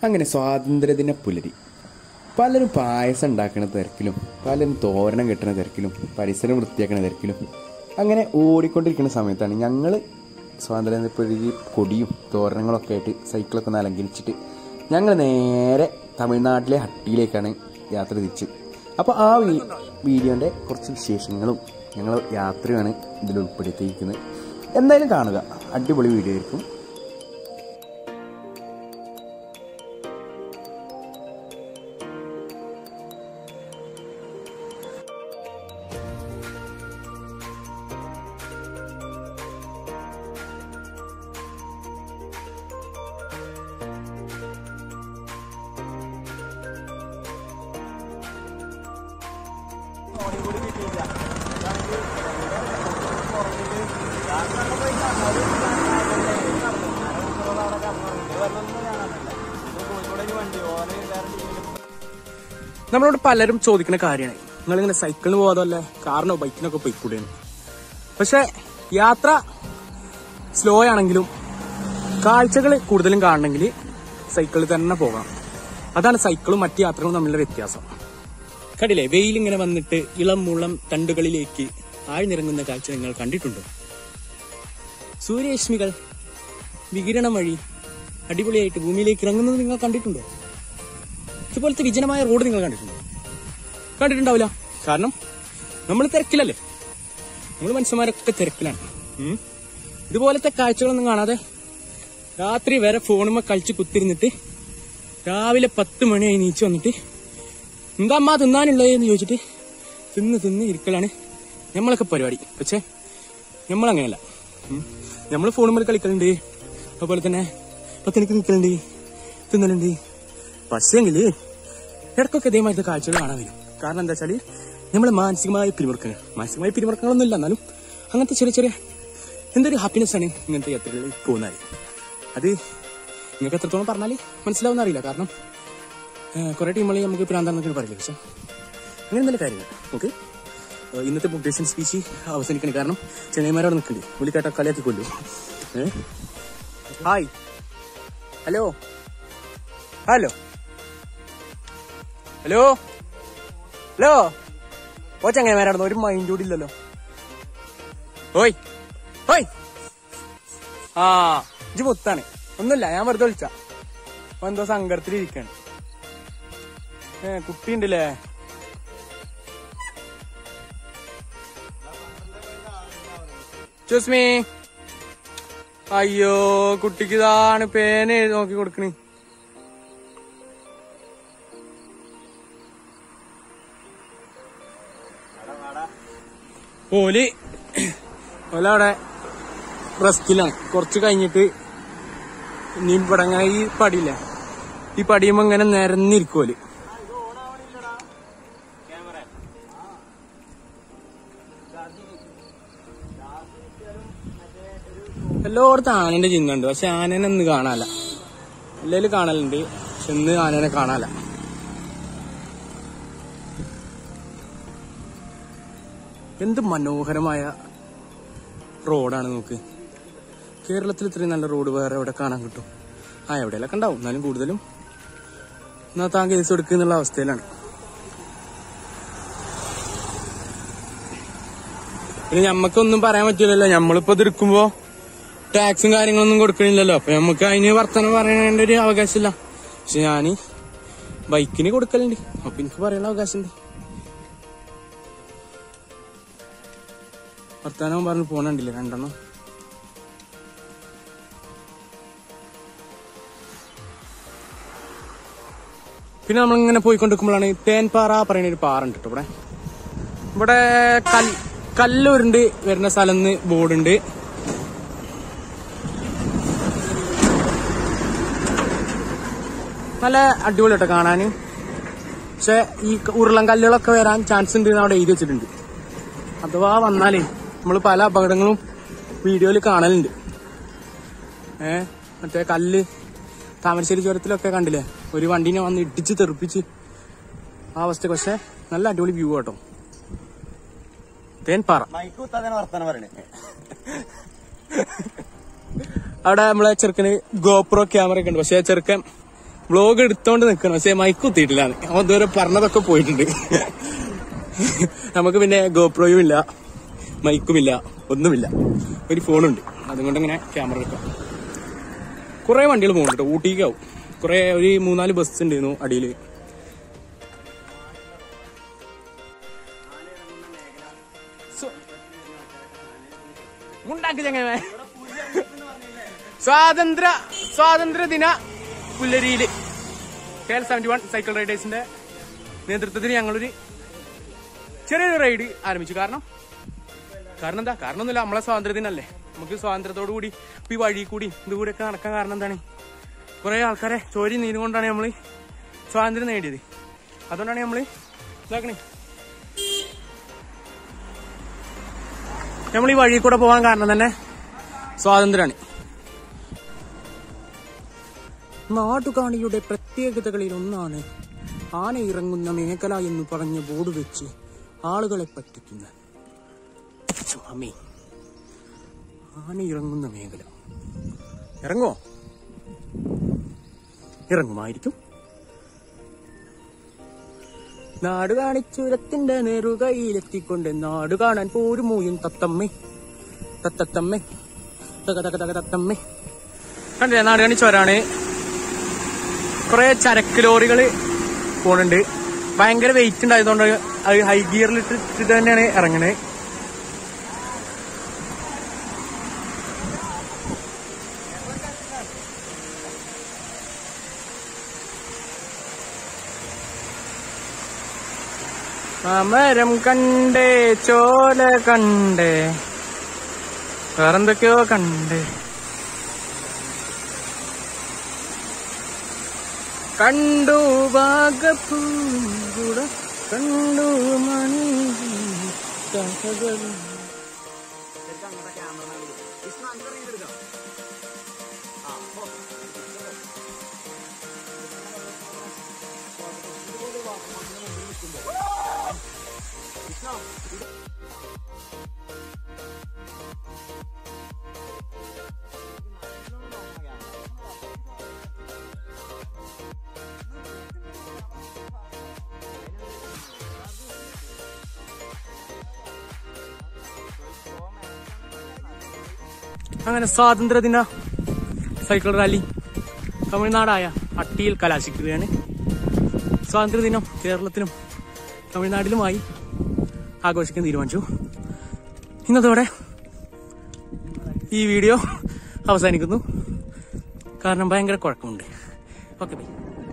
അങ്ങനെ സ്വാതന്ത്ര്യദിന പുലരി പലരും പായസം ഉണ്ടാക്കുന്ന തിരക്കിലും പലരും തോരണം കെട്ടുന്ന തിരക്കിലും പരിസരം വൃത്തിയാക്കുന്ന തിരക്കിലും അങ്ങനെ ഓടിക്കൊണ്ടിരിക്കുന്ന സമയത്താണ് ഞങ്ങൾ സ്വാതന്ത്ര്യദിന പുലരി കൊടിയും തോരണങ്ങളൊക്കെ ആയിട്ട് സൈക്കിളൊക്കെ ഒന്ന് അലങ്കരിച്ചിട്ട് ഞങ്ങൾ നേരെ തമിഴ്നാട്ടിലെ ഹട്ടിയിലേക്കാണ് യാത്ര തിരിച്ചത് അപ്പോൾ ആ വീ വീഡിയോൻ്റെ കുറച്ച് വിശേഷങ്ങളും ഞങ്ങൾ യാത്രയാണ് ഇതിൽ ഉൾപ്പെടുത്തിയിരിക്കുന്നത് എന്തായാലും കാണുക അടിപൊളി വീഡിയോ ആയിരിക്കും നമ്മളോട് പലരും ചോദിക്കുന്ന കാര്യമാണ് നിങ്ങളിങ്ങനെ സൈക്കിളിന് പോകാതല്ലേ കാറിനോ ബൈക്കിനൊക്കെ പോയിക്കൂടെയാണ് പക്ഷെ യാത്ര സ്ലോ ആണെങ്കിലും കാഴ്ചകൾ കൂടുതലും കാണണമെങ്കിൽ സൈക്കിളിൽ തന്നെ പോകണം അതാണ് സൈക്കിളും മറ്റു യാത്രകളും തമ്മിലുള്ള വ്യത്യാസം കണ്ടില്ലേ വെയിൽ ഇങ്ങനെ വന്നിട്ട് ഇളം മുളം തണ്ടുകളിലേക്ക് ആഴ്ന്നിറങ്ങുന്ന കാഴ്ച നിങ്ങൾ കണ്ടിട്ടുണ്ടോ സൂര്യരശ്മികൾ വികിരണം വഴി അടിപൊളിയായിട്ട് ഭൂമിയിലേക്ക് ഇറങ്ങുന്നത് നിങ്ങൾ കണ്ടിട്ടുണ്ടോ ഇതുപോലത്തെ വിജനമായ റോഡ് നിങ്ങൾ കണ്ടിട്ടുണ്ടോ കണ്ടിട്ടുണ്ടാവില്ല കാരണം നമ്മൾ തിരക്കിലല്ലേ നമ്മൾ മനുഷ്യന്മാരൊക്കെ തിരക്കിലാണ് ഉം. ഇതുപോലത്തെ കാഴ്ചകളൊന്നും കാണാതെ രാത്രി വരെ ഫോണുമ്മ കളിച്ച് കുത്തിരുന്നിട്ട് രാവിലെ പത്ത് മണിയായി നീച്ച് വന്നിട്ട് എന്താ അമ്മ തിന്നാനുള്ളതെന്ന് ചോദിച്ചിട്ട് തിന്ന് തിന്ന് ഇരിക്കലാണ് നമ്മളൊക്കെ പരിപാടി പക്ഷേ നമ്മളങ്ങനെയല്ല നമ്മൾ ഫോണുമ്മൽ കളിക്കലുണ്ട് അതുപോലെ തന്നെ പത്തനിക്ക് നിൽക്കലുണ്ട് തിന്നലുണ്ട് പക്ഷേങ്കില് ഇടയ്ക്കൊക്കെ ഇതേമാതിരി കാഴ്ചകൾ കാണാൻ വരും കാരണം എന്താ വെച്ചാല് നമ്മൾ മാനസികമായ പിരിമുറുക്കങ്ങൾ മാനസികമായ പിരിമുറുക്കങ്ങളൊന്നും ഇല്ല എന്നാലും അങ്ങനത്തെ ചെറിയ ചെറിയ എന്തൊരു ഹാപ്പിനെസ് ആണ് ഇങ്ങനത്തെ യാത്രകളിൽ പോകുന്നത് അത് നിങ്ങൾക്ക് എത്രത്തോളം പറഞ്ഞാൽ മനസ്സിലാവുന്ന അറിയില്ല കാരണം കുറെ ടീമുകളിൽ നമുക്ക് പ്രാന്താന്നൊക്കെ പറയില്ല പക്ഷെ അങ്ങനെ നല്ല കാര്യങ്ങൾ ഓക്കെ ഇന്നത്തെ മോട്ടിവേഷൻ സ്പീച്ച് അവസാനിക്കണം കാരണം ചെന്നൈമാരോട് നിൽക്കണ്ടേ പുള്ളിക്കാട്ട കളിയാക്കി കൊല്ലു ഏ hi hello hello hello hello ഓ ചങ്ങന്മാരായിരുന്നു ഒരു മൈൻഡ് കൂടി ഇല്ലല്ലോ ഓയ് ഓയ് ആ ഇജ് മുത്താണ് ഒന്നുമില്ല ഞാൻ വെറുതെ വിളിച്ച അപ്പൊ എന്തോ സങ്കടത്തിലിരിക്കാണ് ഏ കുട്ടിയുണ്ടല്ലേ ചുസ്മി അയ്യോ കുട്ടിക്ക് ഇതാണ് പേന നോക്കി കൊടുക്കണേ ഓല് ഓല അവിടെ റെസ്റ്റിലാണ് കുറച്ച് കഴിഞ്ഞിട്ട് ഇനി ഇവിടെ അങ്ങനെ ഈ പടിയില്ല ഈ പടിയുമ്പോ ഇങ്ങനെ നിരന്നിരിക്കോല് എല്ലായിടത്തും ആനന്റെ ചിഹ്നമുണ്ട് പക്ഷെ ആനനെ ഇന്ന് കാണാല എല്ലാവരും കാണലുണ്ട് പക്ഷെ ഇന്ന് ആനനെ കാണാല എന്ത് മനോഹരമായ റോഡാണ് നോക്ക് കേരളത്തിൽ ഇത്രയും നല്ല റോഡ് വേറെ എവിടെ കാണാൻ കിട്ടും ആ എവിടെയെല്ലാം ഉണ്ടാവും എന്നാലും കൂടുതലും എന്നാ താൻ കേസ് കൊടുക്കുക എന്നുള്ള അവസ്ഥയിലാണ് പിന്നെ ഞമ്മക്കൊന്നും പറയാൻ പറ്റില്ലല്ലോ നമ്മളിപ്പോ ഇത് എടുക്കുമ്പോ ടാക്സും കാര്യങ്ങളൊന്നും കൊടുക്കണില്ലല്ലോ അപ്പൊ നമുക്ക് അതിന് വർത്തമാനം പറയേണ്ട ഒരു അവകാശമില്ല പക്ഷെ ഞാന് ബൈക്കിന് കൊടുക്കലുണ്ട് അപ്പൊ എനിക്ക് പറയാനുള്ള അവകാശമുണ്ട് വർത്തമാനം പറഞ്ഞ് പോണണ്ടില്ലേ രണ്ടെണ്ണം പിന്നെ നമ്മളിങ്ങനെ പോയിക്കൊണ്ടിരിക്കുമ്പോഴാണ് തേൻപാറ പറയുന്ന ഒരു പാറ ഉണ്ട് കേട്ടോ ഇവിടെ ഇവിടെ കൽ കല്ലൂരുണ്ട് വരുന്ന സ്ഥലം ബോർഡുണ്ട് നല്ല അടിപൊളി കേട്ടോ കാണാന് പക്ഷെ ഈ ഉരുളൻ കല്ലുകളൊക്കെ വരാൻ ചാൻസ് ഉണ്ട് എന്ന് അവിടെ എഴുതി വെച്ചിട്ടുണ്ട് അഥവാ വന്നാലേ നമ്മൾ പല അപകടങ്ങളും വീഡിയോയിൽ കാണലുണ്ട് ഏ മറ്റേ കല്ല് താമരശ്ശേരി ചുരത്തിലൊക്കെ കണ്ടില്ലേ ഒരു വണ്ടീനെ വന്ന് ഇടിച്ച് തെറിപ്പിച്ച് ആ അവസ്ഥ പക്ഷെ നല്ല അടിപൊളി വ്യൂ കേട്ടോ തേൻപാറ മൈക്ക് കുത്താതെ വർത്താനം പറയണേ അവിടെ നമ്മളെ ചെറുക്കന് ഗോപ്രോ ക്യാമറ ഒക്കെ ഉണ്ട് പക്ഷെ ചെറുക്കൻ വ്ലോഗ് എടുത്തോണ്ട് നിൽക്കണം പക്ഷെ മൈക്ക് കുത്തിയിട്ടില്ല അവൻ ഇതുവരെ പറഞ്ഞതൊക്കെ പോയിട്ടുണ്ട് നമുക്ക് പിന്നെ ഗോപ്രോയും ഇല്ല മൈക്കുമില്ല ഒന്നുമില്ല ഒരു ഫോണുണ്ട് അതുകൊണ്ട് ഇങ്ങനെ ക്യാമറ എടുക്കാം കുറെ വണ്ടികൾ പോകുന്നുണ്ട് കേട്ടോ ഊട്ടിക്കാവും കുറെ ഒരു മൂന്നാല് ബസ് ഉണ്ടായിരുന്നു അടിയിൽ മുണ്ടാക്കി ചങ്ങനെ സ്വാതന്ത്ര്യ സ്വാതന്ത്ര്യ ദിന പുല്ലരിയില് K L seventy one cycle റൈഡേഴ്സിന്റെ നേതൃത്വത്തിൽ ഞങ്ങളൊരു ചെറിയൊരു റൈഡ് ആരംഭിച്ചു കാരണം കാരണം എന്താ കാരണം ഒന്നുമില്ല നമ്മളെ സ്വാതന്ത്ര്യ ദിനല്ലേ നമുക്ക് സ്വാതന്ത്ര്യത്തോടു കൂടി ഇപ്പൊ ഈ വഴി കൂടി ഇതുകൂടി ഒക്കെ നടക്കാൻ കാരണം എന്താണ് കുറെ ആൾക്കാരെ ചോരി നീതി കൊണ്ടാണ് നമ്മള് സ്വാതന്ത്ര്യം നേടിയത് അതുകൊണ്ടാണ് നമ്മള് ഇതാക്കണേ നമ്മൾ ഈ വഴി കൂടെ പോകാൻ കാരണം തന്നെ സ്വാതന്ത്ര്യമാണ് നാട്ടുകാണിയുടെ പ്രത്യേകതകളിൽ ഒന്നാണ് ആന ഇറങ്ങുന്ന മേഖല എന്ന് പറഞ്ഞ് ബോർഡ് വെച്ച് ആളുകളെ പറ്റിക്കുന്ന സ്വാമി ആന ഇറങ്ങുന്ന മേഖല ഇറങ്ങോ ഇറങ്ങുമായിരിക്കും നാട് കാണിച്ചുരത്തിന്റെ നെറുകയിലെത്തിക്കൊണ്ട് നാട് കാണാൻ പോരുമോയും തത്തമ്മേ തത്തത്തമ്മേ തക തക തക തത്തമ്മേ കണ്ടില്ലേ നാട് കാണിച്ചവരാണ് കുറെ ചരക്ക് ലോറികള് പോണുണ്ട് ഭയങ്കര വെയിറ്റ് ഉണ്ടായതുകൊണ്ട് അത് ഹൈ ഗിയറിൽ ഇട്ടിട്ട് തന്നെയാണ് ഇറങ്ങണത് അമരം കണ്ടേ ചോല കണ്ടേ വേറെന്തൊക്കെയോ കണ്ടേ കണ്ടു ഭാഗപ്പൂട കണ്ടു മണി കഥകളും അങ്ങനെ സ്വാതന്ത്ര്യദിന സൈക്കിൾ റാലി തമിഴ്നാടായ അട്ടിയിൽ കലാശിക്കുകയാണ് സ്വാതന്ത്ര്യദിനം കേരളത്തിലും തമിഴ്നാട്ടിലുമായി ആഘോഷിക്കാൻ തീരുമാനിച്ചു ഇന്നതോടെ ഈ വീഡിയോ അവസാനിക്കുന്നു കാരണം ഭയങ്കര കുഴപ്പമുണ്ട് ഓക്കെ ബൈ